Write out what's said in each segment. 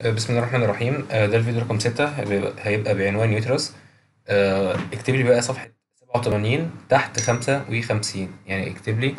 آه، بسم الله الرحمن الرحيم آه، ده الفيديو رقم ستة هيبقى هيبقى بعنوان يوترس آه، اكتب لي بقى صفحة سبعة وتمانين تحت خمسة وخمسين يعني اكتب لي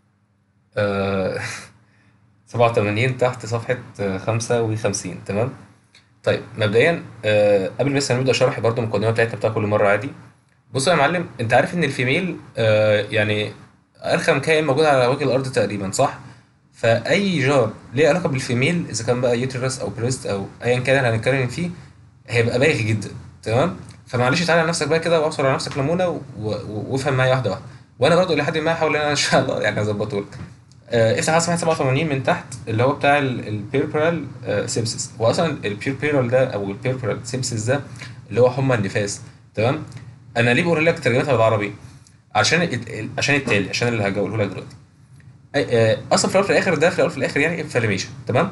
سبعة وتمانين تحت صفحة آه، خمسة وخمسين تمام طيب مبدئيا آه، قبل بس ما نبدأ شرح برضه المقدمة بتاعتنا بتاع كل مرة عادي بص يا معلم انت عارف ان الفيميل آه، يعني ارخم كائن موجود على وجه الارض تقريبا صح فاي جار ليه علاقه بالفيميل اذا كان بقى يوترس او بريست او ايا كان اللي هنتكلم فيه هيبقى بايخ جدا تمام فمعلش تعالى على نفسك بقى كده واعصر على نفسك ليمونه و- و- وافهم معايا واحده واحده وانا برضو لحد ما هحاول ان انا ان شاء الله يعني اظبطه لك آه، افتح على صفحه 87 من تحت اللي هو بتاع البيربرال سيبسس واصلا البيربرال ده او البيربرال سيبسس ده اللي هو حمى النفاس تمام انا ليه بقول لك ترجمتها بالعربي عشان ال- ال- عشان التالي عشان اللي هقوله لك دلوقتي أي- آه، اصلا في الاول وفي الاخر ده في الاول وفي الاخر يعني انفلاميشن تمام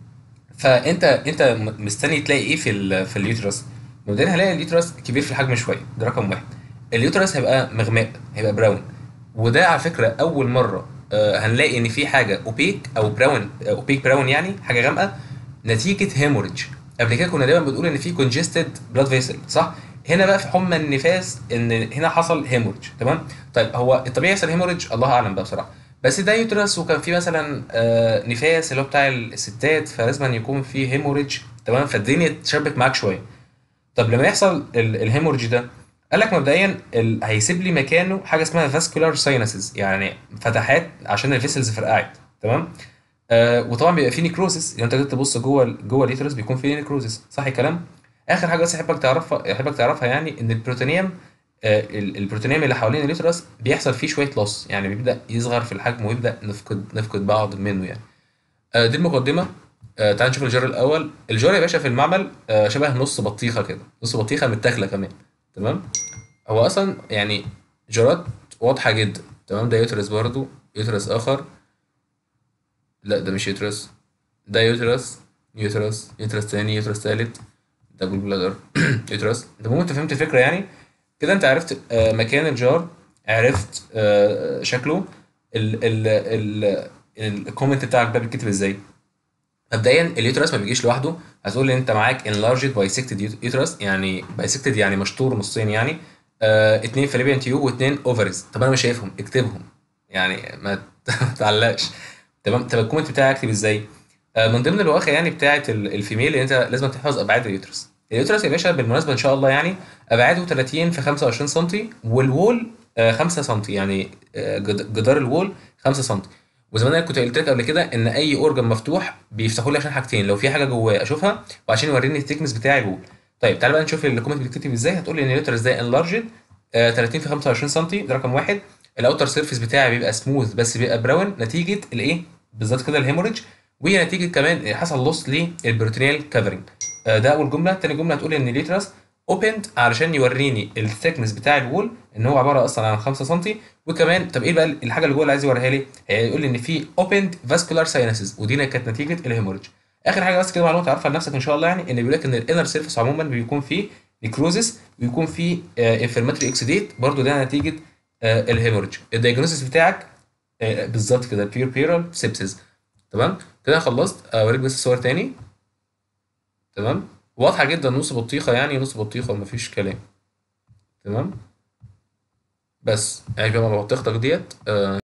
فانت انت م- مستني تلاقي ايه في ال في اليوترس مبدئيا هلاقي اليوترس كبير في الحجم شويه ده رقم واحد اليوترس هيبقى مغماء هيبقى براون وده على فكره اول مره آه، هنلاقي ان في حاجه اوبيك او براون اوبيك براون يعني حاجه غامقه نتيجه هيموريدج قبل كده كنا دايما بنقول ان في كونجستد بلاد فيسل صح هنا بقى في حمى النفاس ان هنا حصل هيموريدج تمام طيب هو الطبيعي يحصل هيموريدج الله اعلم بقى بصراحه بس ده يوترس وكان في مثلا آه، نفاس اللي هو بتاع الستات فلازم أن يكون في هيموريدج تمام فالدنيا تشبك معاك شويه طب لما يحصل ال- الهيموريدج ده قال لك مبدئيا ال- هيسيب لي مكانه حاجه اسمها فاسكولار ساينسز يعني فتحات عشان الفيسلز فرقعت تمام آه وطبعا بيبقى فيه نيكروزس يعني انت جيت تبص جوه ال- جوه اليوترس بيكون فيه نيكروزس صح الكلام اخر حاجه بس احبك تعرفها احبك تعرفها يعني ان البروتونيوم آه ال- البروتونيوم اللي حوالين اليوترس بيحصل فيه شويه لص يعني بيبدا يصغر في الحجم ويبدا نفقد نفقد بعض منه يعني آه دي المقدمه آه تعال نشوف الجار الاول الجار يا باشا في المعمل آه شبه نص بطيخه كده نص بطيخه متاكله كمان تمام هو اصلا يعني جارات واضحه جدا تمام ده يوترس برضو يوترس اخر لا ده مش يوترس ده يوترس يوترس يوترس تاني يوترس تالت ده جول بلادر يوترس انت ممكن انت فهمت الفكره يعني كده انت عرفت آه، مكان الجار عرفت آه، شكله ال ال ال الكومنت بتاعك ده بيتكتب ازاي مبدئيا اليوترس ما بيجيش لوحده هتقول لي انت معاك enlarged bisected uterus يعني bisected يعني مشطور نصين يعني آه اتنين فاليبيان تيوب واتنين اوفرز طب انا مش شايفهم اكتبهم يعني ما تعلقش تمام طب الكومنت بتاعك اكتب ازاي آه من ضمن الواقع يعني بتاعه ال- الفيميل ان انت لازم تحفظ ابعاد اليوترس اليوترس يا باشا بالمناسبه ان شاء الله يعني ابعاده 30 في 25 سم والوول آه 5 سم يعني آه جد- جدار الوول 5 سم وزي ما انا كنت قلت لك قبل كده ان اي اورجن مفتوح بيفتحوا لي عشان حاجتين لو في حاجه جواه اشوفها وعشان يوريني الثيكنس بتاع الوول طيب تعالى بقى نشوف الكومنت بيتكتب ازاي هتقول لي ان اليوترس ده انلارجد 30 في 25 سم ده رقم واحد الاوتر سيرفيس بتاعي بيبقى سموث بس بيبقى براون نتيجه الايه بالظبط كده الهيموريدج وهي نتيجه كمان حصل لوس للبروتينيال كفرنج ده اول جمله تاني جمله هتقول ان اليوترس اوبند علشان يوريني الثيكنس بتاع الوول ان هو عباره اصلا عن 5 سم وكمان طب ايه بقى الحاجه اللي جوه اللي عايز يوريها لي هيقول لي ان في اوبند فاسكولار ساينسز ودي كانت نتيجه الهيموريدج اخر حاجه بس كده معلومه تعرفها لنفسك ان شاء الله يعني ان بيقول لك ان الانر سيرفيس عموما بيكون فيه نيكروزس ويكون فيه انفلاماتوري اكسيديت برضو ده نتيجه آه، الهيموريدج الدايجنوستس بتاعك آه، بالظبط كده بير بيرال سيبسز تمام كده أنا خلصت اوريك بس صور تاني تمام واضحه جدا نص بطيخه يعني نص بطيخه ومفيش كلام تمام بس يعني بقى بطيختك ديت آه،